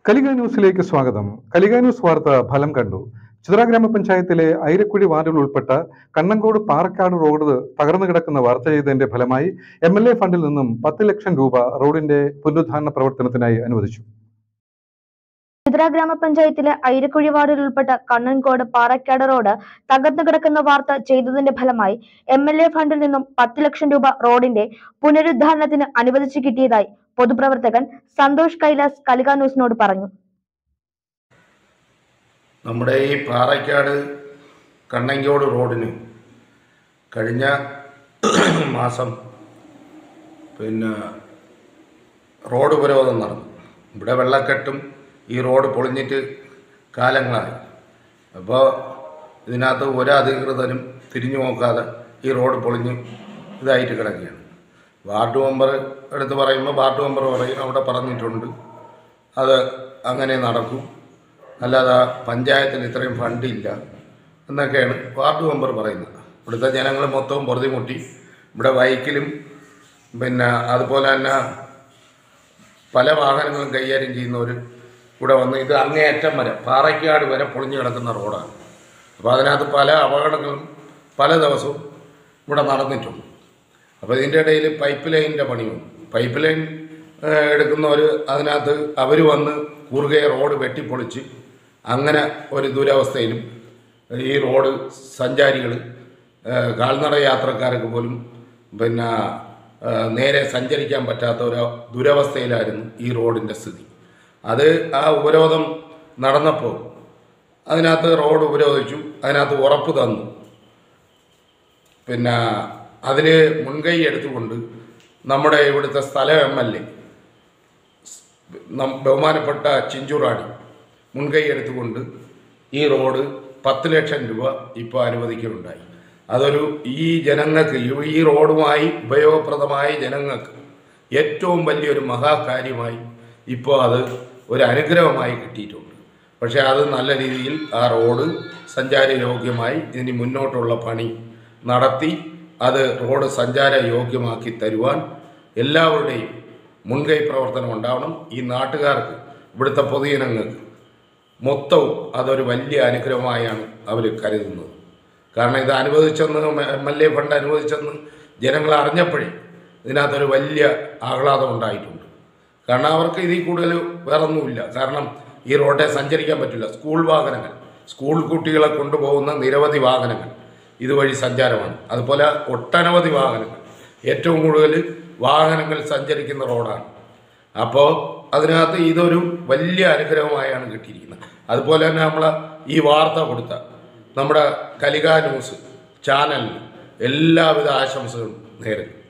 കലിക ന്യൂസിലേക്ക് സ്വാഗതം കലിക ന്യൂസ് വാർത്ത ഫലം കണ്ടു ചിത്ര ഗ്രാമപഞ്ചായത്തിലെ ഐരക്കുഴി വാർഡുകൾ ഉൾപ്പെട്ട കണ്ണങ്കോട് പാറക്കാട് റോഡ് തകർന്നു കിടക്കുന്ന വാർത്ത ചെയ്തതിന്റെ ഫലമായി എം എൽ എ ഫണ്ടിൽ നിന്നും പത്ത് ലക്ഷം രൂപ റോഡിന്റെ പുനരുദ്ധാരണ പ്രവർത്തനത്തിനായി അനുവദിച്ചു ചിത്ര ഗ്രാമപഞ്ചായത്തിലെ ഐരക്കുഴി വാർഡിൽ ഉൾപ്പെട്ട കണ്ണൻകോട് പാറക്കാട് റോഡ് തകർന്നു കിടക്കുന്ന വാർത്ത ചെയ്തതിന്റെ ഫലമായി എം എൽ എ ഫണ്ടിൽ നിന്നും പത്ത് ലക്ഷം രൂപ റോഡിന്റെ പുനരുദ്ധാരണത്തിന് അനുവദിച്ചു കിട്ടിയതായി പൊതുപ്രവർത്തകൻ സന്തോഷ് കൈലാസ് കലിക ന്യൂസിനോട് പറഞ്ഞു നമ്മുടെ ഈ പാറയ്ക്കാട് കണ്ണങ്കോട് റോഡിന് കഴിഞ്ഞ മാസം പിന്നെ റോഡ് ഉപരോധം നടന്നു ഇവിടെ വെള്ളക്കെട്ടും ഈ റോഡ് പൊളിഞ്ഞിട്ട് കാലങ്ങളായി അപ്പോൾ ഇതിനകത്ത് ഒരു അധികൃതരും തിരിഞ്ഞു നോക്കാതെ ഈ റോഡ് പൊളിഞ്ഞ് ഇതായിട്ട് കിടക്കുകയാണ് വാർഡ് മെമ്പർ എടുത്ത് പറയുമ്പോൾ വാർഡ് മെമ്പർ പറയും അവിടെ പറഞ്ഞിട്ടുണ്ട് അത് അങ്ങനെ നടക്കും അല്ലാതെ പഞ്ചായത്തിന് ഇത്രയും ഫണ്ടില്ല എന്നൊക്കെയാണ് വാർഡ് മെമ്പർ പറയുന്നത് ഇവിടുത്തെ ജനങ്ങൾ മൊത്തവും പൊറുതിമുട്ടി ഇവിടെ ബൈക്കിലും പിന്നെ അതുപോലെ തന്നെ പല വാഹനങ്ങളും കൈകാര്യം ചെയ്യുന്നവർ ഇവിടെ വന്ന് ഇത് അങ്ങേയറ്റം വരെ പാറയ്ക്കാട് വരെ പൊളിഞ്ഞു കിടക്കുന്ന റോഡാണ് അപ്പോൾ അതിനകത്ത് പല അപകടങ്ങളും പല ദിവസവും ഇവിടെ നടന്നിട്ടുണ്ട് അപ്പോൾ ഇതിൻ്റെ ഇടയിൽ പൈപ്പ് ലൈനിൻ്റെ പണി വന്നു പൈപ്പ് ലൈൻ ഏഹ്, എടുക്കുന്നവർ അതിനകത്ത് അവർ വന്ന് കുറുകെ റോഡ് വെട്ടിപ്പൊളിച്ച് അങ്ങനെ ഒരു ദുരവസ്ഥയിലും ഈ റോഡ് സഞ്ചാരികൾ കാൽനട യാത്രക്കാർക്ക് പോലും പിന്നെ ഏഹ്, നേരെ സഞ്ചരിക്കാൻ പറ്റാത്ത ഒരു ദുരവസ്ഥയിലായിരുന്നു ഈ റോഡിൻ്റെ സ്ഥിതി അത് ആ ഉപരോധം നടന്നപ്പോൾ അതിനകത്ത് റോഡ് ഉപരോധിച്ചു അതിനകത്ത് ഉറപ്പ് തന്നു പിന്നെ അതിൽ മുൻകൈ എടുത്തുകൊണ്ട് നമ്മുടെ ഇവിടുത്തെ സ്ഥലം എം എൽ എ ബഹുമാനപ്പെട്ട ചിഞ്ചുറാണി മുൻകൈ എടുത്തുകൊണ്ട് ഈ റോഡ് പത്ത് ലക്ഷം രൂപ ഇപ്പോൾ അനുവദിക്കുകയുണ്ടായി അതൊരു ഈ ജനങ്ങൾക്ക് ഈ- ഈ റോഡുമായി ഉപയോഗപ്രദമായ ജനങ്ങൾക്ക് ഏറ്റവും വലിയൊരു മഹാകാര്യമായി ഇപ്പോൾ അത് ഒരു അനുഗ്രഹമായി കിട്ടിയിട്ടുണ്ട് പക്ഷേ അത് നല്ല രീതിയിൽ ആ റോഡ് സഞ്ചാര യോഗ്യമായി ഇനി മുന്നോട്ടുള്ള പണി നടത്തി അത് റോഡ് സഞ്ചാര യോഗ്യമാക്കി തരുവാൻ എല്ലാവരുടെയും മുൻകൈ പ്രവർത്തനം ഉണ്ടാവണം ഈ നാട്ടുകാർക്ക് ഇവിടുത്തെ പൊതുജനങ്ങൾക്ക് മൊത്തവും അതൊരു വലിയ അനുഗ്രഹമായാണ് അവർ കരുതുന്നത് കാരണം ഇത് അനുവദിച്ചെന്ന് എം എൽ എ ഫണ്ട് അനുവദിച്ചെന്ന് ജനങ്ങൾ അറിഞ്ഞപ്പോഴേ ഇതിനകത്തൊരു വലിയ ആഹ്ലാദം ഉണ്ടായിട്ടുണ്ട് കാരണം അവർക്ക് ഇതിൽ കൂടുതൽ വേറൊന്നുമില്ല കാരണം ഈ റോഡെ സഞ്ചരിക്കാൻ പറ്റില്ല സ്കൂൾ വാഹനങ്ങൾ സ്കൂൾ കുട്ടികളെ കൊണ്ടുപോകുന്ന നിരവധി വാഹനങ്ങൾ ഇതുവഴി സഞ്ചാരമാണ് അതുപോലെ ഒട്ടനവധി വാഹനങ്ങൾ ഏറ്റവും കൂടുതൽ വാഹനങ്ങൾ സഞ്ചരിക്കുന്ന റോഡാണ് അപ്പോൾ അതിനകത്ത് ഇതൊരു വലിയ അനുഗ്രഹമായാണ് കിട്ടിയിരിക്കുന്നത് അതുപോലെ തന്നെ നമ്മൾ ഈ വാർത്ത കൊടുത്ത നമ്മുടെ കലിക ന്യൂസ് ചാനലിന് എല്ലാവിധ ആശംസകളും നേരുന്നു